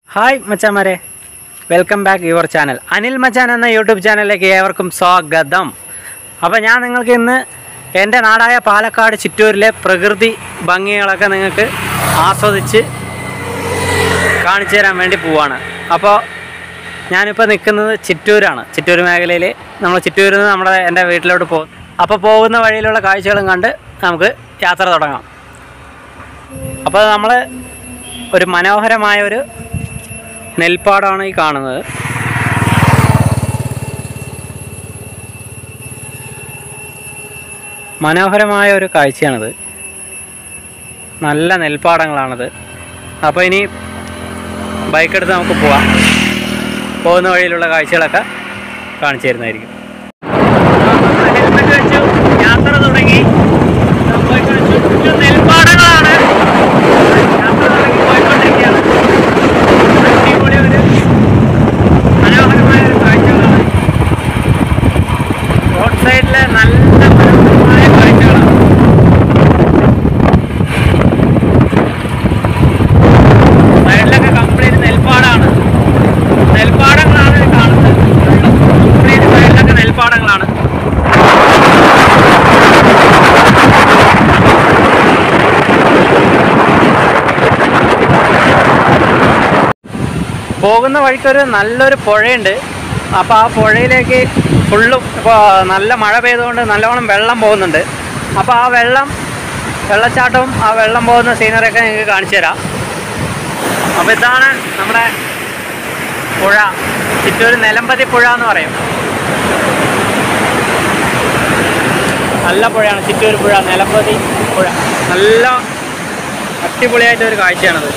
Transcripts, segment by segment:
Hi മച്ചാമാരെ welcome back your channel Anil മച്ചാൻ എന്ന യൂട്യൂബ് ചാനലിലേക്ക് ഏവർക്കും സ്വാഗതം അപ്പോൾ ഞാൻ നിങ്ങൾക്ക് ഇന്ന് എൻ്റെ നാടായ പാലക്കാട് ചിറ്റൂരിലെ പ്രകൃതി ഭംഗികളൊക്കെ നിങ്ങൾക്ക് ആസ്വദിച്ച് കാണിച്ചു തരാൻ വേണ്ടി പോവാണ് അപ്പോൾ ഞാനിപ്പോൾ നിൽക്കുന്നത് ചിറ്റൂരാണ് ചിറ്റൂർ മേഖലയിൽ നമ്മൾ ചിറ്റൂരിൽ നിന്ന് നമ്മുടെ എൻ്റെ വീട്ടിലോട്ട് പോകും അപ്പോൾ പോകുന്ന വഴിയിലുള്ള കാഴ്ചകളും കണ്ട് നമുക്ക് യാത്ര തുടങ്ങാം അപ്പോൾ നമ്മൾ ഒരു മനോഹരമായ ഒരു നെൽപ്പാടാണ് ഈ കാണുന്നത് മനോഹരമായ ഒരു കാഴ്ചയാണിത് നല്ല നെൽപ്പാടങ്ങളാണിത് അപ്പോൾ ഇനി ബൈക്ക് എടുത്ത് നമുക്ക് പോവാം പോകുന്ന വഴിയിലുള്ള കാഴ്ചകളൊക്കെ കാണിച്ചു തരുന്നതായിരിക്കും ഹെൽമെറ്റ് വെച്ചു യാത്ര തുടങ്ങി പോയിക്കൊണ്ടിരിച്ചു. ചുറ്റും നെൽപ്പാടങ്ങളാണ് യാത്ര തുടങ്ങി പോയിക്കൊണ്ടിരിക്കുകയാണ് അടിപൊളി ഒരു മനോഹരമായ ഒരു കാഴ്ചകളാണ് റോഡ് സൈഡിലെ നല്ല മനോഹരമായ കാഴ്ചകളാണ് സൈഡിലൊക്കെ കംപ്ലീറ്റ് നെൽപ്പാടാണ് നെൽപ്പാടങ്ങളാണ് ഈ കാണുന്നത് കംപ്ലീറ്റ് സൈഡിലൊക്കെ നെൽപ്പാടങ്ങളാണ് പോകുന്ന വഴിക്കൊരു നല്ലൊരു പുഴയുണ്ട് അപ്പോൾ ആ പുഴയിലേക്ക് ഫുള്ളും ഇപ്പോൾ നല്ല മഴ പെയ്തുകൊണ്ട് നല്ലവണ്ണം വെള്ളം പോകുന്നുണ്ട് അപ്പോൾ ആ വെള്ളം വെള്ളച്ചാട്ടവും ആ വെള്ളം പോകുന്ന സീനറിയൊക്കെ നിങ്ങൾക്ക് കാണിച്ചു തരാം അപ്പോൾ ഇതാണ് നമ്മുടെ പുഴ ചിറ്റൂർ നിലമ്പതി പുഴ എന്ന് പറയും നല്ല പുഴയാണ് ചിറ്റൂർ പുഴ നിലമ്പതി പുഴ നല്ല അടിപൊളിയായിട്ടൊരു കാഴ്ചയാണത്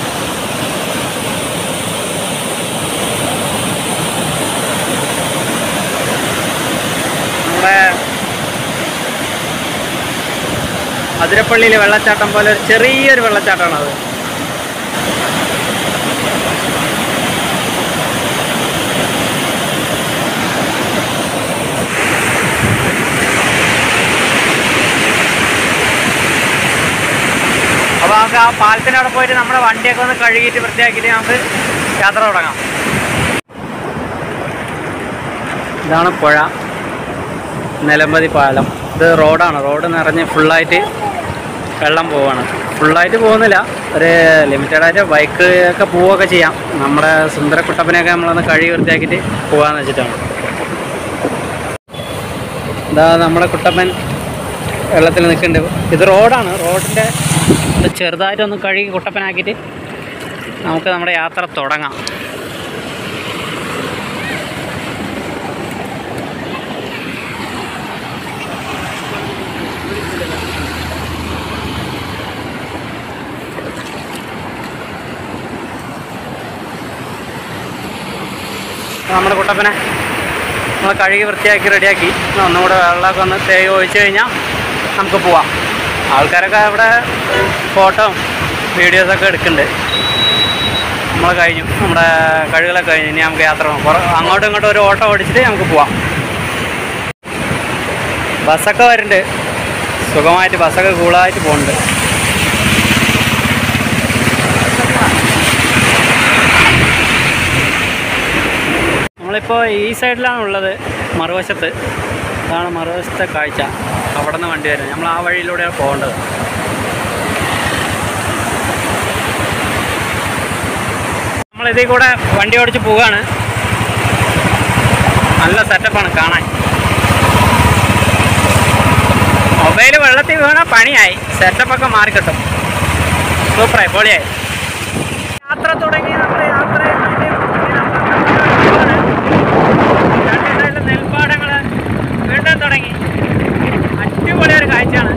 നമ്മുടെ അതിരപ്പള്ളിയിലെ വെള്ളച്ചാട്ടം പോലെ ഒരു ചെറിയൊരു വെള്ളച്ചാട്ടമാണ് അത് അപ്പോൾ നമുക്ക് ആ പാലത്തിനവിടെ പോയിട്ട് നമ്മുടെ വണ്ടിയൊക്കെ ഒന്ന് കഴുകിയിട്ട് വൃത്തിയാക്കിയിട്ട് നമുക്ക് യാത്ര തുടങ്ങാം ഇതാണ് പുഴ നിലമ്പതി പാലം ഇത് റോഡാണ് റോഡ് നിറഞ്ഞ് ഫുള്ളായിട്ട് വെള്ളം പോവാണ് ഫുള്ളായിട്ട് പോകുന്നില്ല ഒരു ലിമിറ്റഡ് ആയിട്ട് ബൈക്ക് ഒക്കെ പോവുകയൊക്കെ ചെയ്യാം നമ്മുടെ സുന്ദര കുട്ടപ്പനെയൊക്കെ നമ്മളൊന്ന് കഴുകി വൃത്തിയാക്കിയിട്ട് പോകാമെന്ന് വെച്ചിട്ടാണ് ഇതാ നമ്മുടെ കുട്ടപ്പൻ വെള്ളത്തിൽ നിൽക്കുന്നുണ്ട് ഇത് റോഡാണ് റോഡിൻ്റെ ഇത് ചെറുതായിട്ടൊന്ന് കഴുകി കുട്ടപ്പനാക്കിയിട്ട് നമുക്ക് നമ്മുടെ യാത്ര തുടങ്ങാം നമ്മുടെ കുട്ടപ്പനെ നമ്മൾ കഴുകി വൃത്തിയാക്കി റെഡിയാക്കി ഒന്നും കൂടെ വെള്ളമൊക്കെ ഒന്ന് തേയ് ഒഴിച്ച് കഴിഞ്ഞാൽ നമുക്ക് പോവാം ആൾക്കാരൊക്കെ അവിടെ ഫോട്ടോ വീഡിയോസൊക്കെ എടുക്കുന്നുണ്ട് നമ്മൾ കഴിഞ്ഞു നമ്മുടെ കഴുകലൊക്കെ കഴിഞ്ഞു ഇനി നമുക്ക് യാത്ര പോകാം കുറേ അങ്ങോട്ടും ഇങ്ങോട്ടും ഒരു ഓട്ടോ ഓടിച്ചിട്ട് നമുക്ക് പോവാം ബസ്സൊക്കെ വരുന്നുണ്ട് സുഖമായിട്ട് ബസ്സൊക്കെ കൂളായിട്ട് പോകുന്നുണ്ട് നമ്മളിപ്പോൾ ഈ സൈഡിലാണ് ഉള്ളത് മറുവശത്ത് അതാണ് മറുവശത്തെ കാഴ്ച അവിടെ നിന്ന് വണ്ടി വരുന്നത് നമ്മൾ ആ വഴിയിലൂടെയാണ് പോകേണ്ടത് നമ്മൾ ഇതിൽ കൂടെ വണ്ടി ഓടിച്ച് പോവുകയാണ് നല്ല സെറ്റപ്പാണ് കാണാൻ മൊബൈൽ വെള്ളത്തിൽ വീണാൽ പണിയായി സെറ്റപ്പൊക്കെ മാറിക്കിട്ടും സൂപ്പറായി പൊളിയായി യാത്ര തുടങ്ങി നമ്മൾ യാത്ര രണ്ട് സൈഡിലും നെൽപ്പാടങ്ങൾ വീണ്ടും തുടങ്ങി അടിപൊളി ഒരു കാഴ്ചയാണ്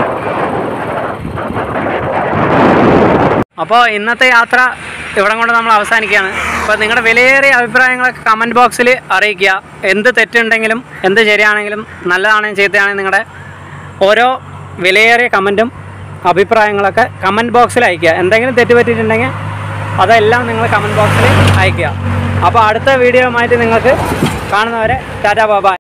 അപ്പോൾ ഇന്നത്തെ യാത്ര ഇവിടം കൊണ്ട് നമ്മൾ അവസാനിക്കുകയാണ് അപ്പോൾ നിങ്ങളുടെ വിലയേറിയ അഭിപ്രായങ്ങളൊക്കെ കമൻറ്റ് ബോക്സിൽ അറിയിക്കുക എന്ത് തെറ്റുണ്ടെങ്കിലും എന്ത് ശരിയാണെങ്കിലും നല്ലതാണെങ്കിലും ചീത്തയാണെങ്കിലും നിങ്ങളുടെ ഓരോ വിലയേറിയ കമൻറ്റും അഭിപ്രായങ്ങളൊക്കെ കമൻറ്റ് ബോക്സിൽ അയയ്ക്കുക എന്തെങ്കിലും തെറ്റ് പറ്റിയിട്ടുണ്ടെങ്കിൽ അതെല്ലാം നിങ്ങൾ കമൻറ്റ് ബോക്സിൽ അയയ്ക്കുക അപ്പോൾ അടുത്ത വീഡിയോയുമായിട്ട് നിങ്ങൾക്ക് കാണുന്നവരെ ടാറ്റാ ബാബായ്